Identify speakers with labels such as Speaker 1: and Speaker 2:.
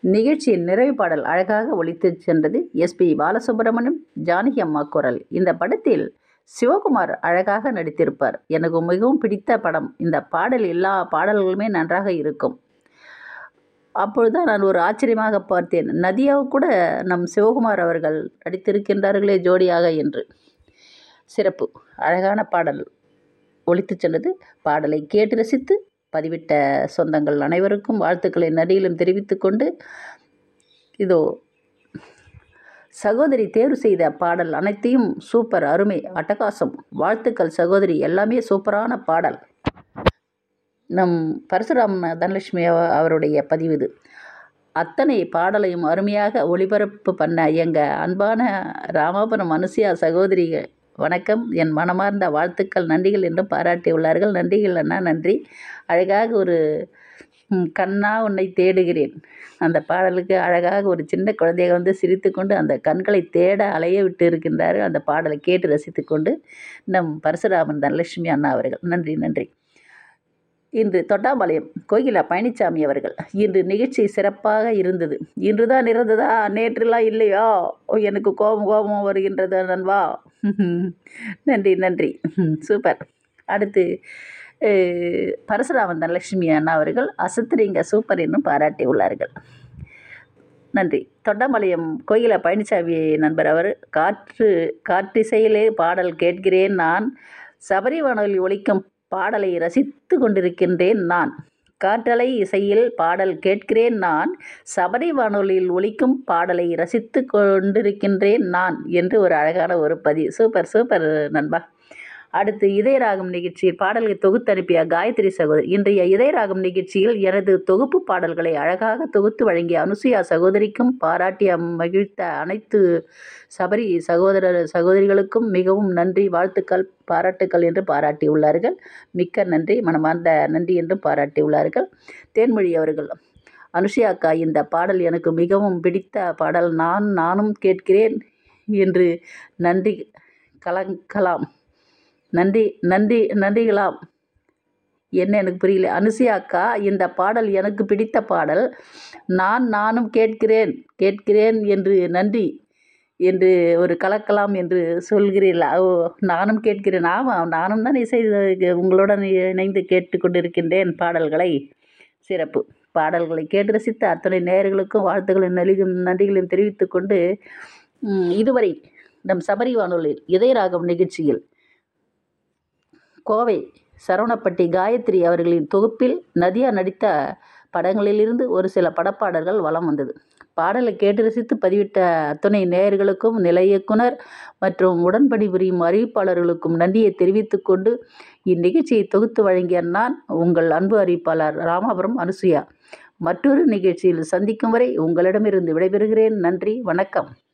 Speaker 1: நிகழ்ச்சியின் நிறைவு பாடல் அழகாக ஒலித்துச் சென்றது எஸ்பி பாலசுப்ரமணியம் ஜானகி அம்மா குரல் இந்த படத்தில் சிவகுமார் அழகாக நடித்திருப்பார் எனக்கு மிகவும் பிடித்த படம் இந்த பாடல் எல்லா பாடல்களுமே நன்றாக இருக்கும் அப்பொழுதுதான் நான் ஒரு ஆச்சரியமாக பார்த்தேன் நதியாவு கூட நம் சிவகுமார் அவர்கள் நடித்திருக்கின்றார்களே ஜோடியாக என்று சிறப்பு அழகான பாடல் ஒலித்துச் சென்றது பாடலை கேட்டு ரசித்து பதிவிட்ட சொந்தங்கள் அனைவருக்கும் வாழ்த்துக்களை நடியிலும் தெரிவித்துக் கொண்டு இதோ சகோதரி தேர்வு செய்த பாடல் அனைத்தையும் சூப்பர் அருமை அட்டகாசம் வாழ்த்துக்கள் சகோதரி எல்லாமே சூப்பரான பாடல் நம் பரசுராம் தனலட்சுமி அவ- அவருடைய பதிவு இது அத்தனை பாடலையும் அருமையாக ஒளிபரப்பு பண்ண எங்கள் அன்பான ராமாபுரம் அனுசியா சகோதரி வணக்கம் என் மனமார்ந்த வாழ்த்துக்கள் நன்றிகள் என்றும் பாராட்டியுள்ளார்கள் நன்றிகள் அண்ணா நன்றி அழகாக ஒரு ம், கண்ணா உன்னை தேடுகிறேன் அந்த பாடலுக்கு அழகாக ஒரு சின்ன குழந்தைய வந்து சிரித்துக்கொண்டு அந்த கண்களை தேட அலைய விட்டு இருக்கின்றார் அந்த பாடலை கேட்டு ரசித்துக்கொண்டு நம் பரசுராமன் தனலட்சுமி அண்ணா அவர்கள் நன்றி நன்றி இன்று தொட்டாம்பாளையம் கோகிலா பழனிசாமி அவர்கள் இன்று நிகழ்ச்சி சிறப்பாக இருந்தது இன்று தான் இருந்ததா நேற்றுலாம் இல்லையா ஓ, எனக்கு கோபம் கோபம் வருகின்றது நண்பா நன்றி நன்றி சூப்பர் அடுத்து அஹ், பரசுராமன் தனலட்சுமி அண்ணா அவர்கள் அசத்துறீங்க சூப்பர் என்னும் பாராட்டி உள்ளார்கள் நன்றி தொண்டமலையம் கோயில பழனிசாமி நண்பர் அவர் காற்று காற்றிசையிலே பாடல் கேட்கிறேன் நான் சபரி வானொலி ஒலிக்கும் பாடலை ரசித்து கொண்டிருக்கின்றேன் நான் காற்றலை இசையில் பாடல் கேட்கிறேன் நான் சபரி வானொலியில் ஒலிக்கும் பாடலை ரசித்து கொண்டிருக்கின்றேன் நான் என்று ஒரு அழகான ஒரு பதிவு சூப்பர் சூப்பர் நண்பா அடுத்து இதயராகம் நிகழ்ச்சியில் பாடல்களை தொகுத்து அனுப்பிய காயத்ரி சகோதரி இன்றைய இதயராகம் நிகழ்ச்சியில் எனது தொகுப்பு பாடல்களை அழகாக தொகுத்து வழங்கிய அனுசுயா சகோதரிக்கும் பாராட்டி மகிழ்த்த அனைத்து சபரி சகோதரர் சகோதரிகளுக்கும் மிகவும் நன்றி வாழ்த்துக்கள் பாராட்டுக்கள் என்று பாராட்டியுள்ளார்கள் மிக்க நன்றி மனமார்ந்த நன்றி என்றும் பாராட்டியுள்ளார்கள் தேன்மொழி அவர்கள் அனுஷியா அக்கா இந்த பாடல் எனக்கு மிகவும் பிடித்த பாடல் நான் நானும் கேட்கிறேன் என்று நன்றி கலக்கலாம் நன்றி நன்றி நன்றிகளாம் என்ன எனக்கு புரியல அனுசியா அக்கா இந்த பாடல் எனக்கு பிடித்த பாடல் நான் நானும் கேட்கிறேன் கேட்கிறேன் என்று நன்றி என்று ஒரு கலக்கலாம் என்று சொல்கிறீர்களா ஓ நானும் கேட்கிறேன் ஆமாம் நானும் தான் இசை உங்களுடன் இணைந்து கேட்டுக்கொண்டிருக்கின்றேன் பாடல்களை சிறப்பு பாடல்களை கேட்டு ரசித்த அத்தனை நேயர்களுக்கும் வாழ்த்துக்களின் நலிகும் நன்றிகளையும் தெரிவித்துக்கொண்டு ம், இதுவரை நம் சபரி வானொலியில் இதயராகம் நிகழ்ச்சியில் கோவை சரவணப்பட்டி காயத்ரி அவர்களின் தொகுப்பில் நதியா நடித்த படங்களிலிருந்து ஒரு சில படப்பாடல்கள் வலம் வந்தது பாடலை கேட்டு ரசித்து பதிவிட்ட அத்துணை நேயர்களுக்கும் நிலை இயக்குனர் மற்றும் உடன்படி புரியும் அறிவிப்பாளர்களுக்கும் நன்றியை தெரிவித்துக் கொண்டு இந்நிகழ்ச்சியை தொகுத்து வழங்கிய நான் உங்கள் அன்பு அறிவிப்பாளர் ராமாபுரம் அனுசுயா மற்றொரு நிகழ்ச்சியில் சந்திக்கும் வரை உங்களிடமிருந்து விடைபெறுகிறேன் நன்றி வணக்கம்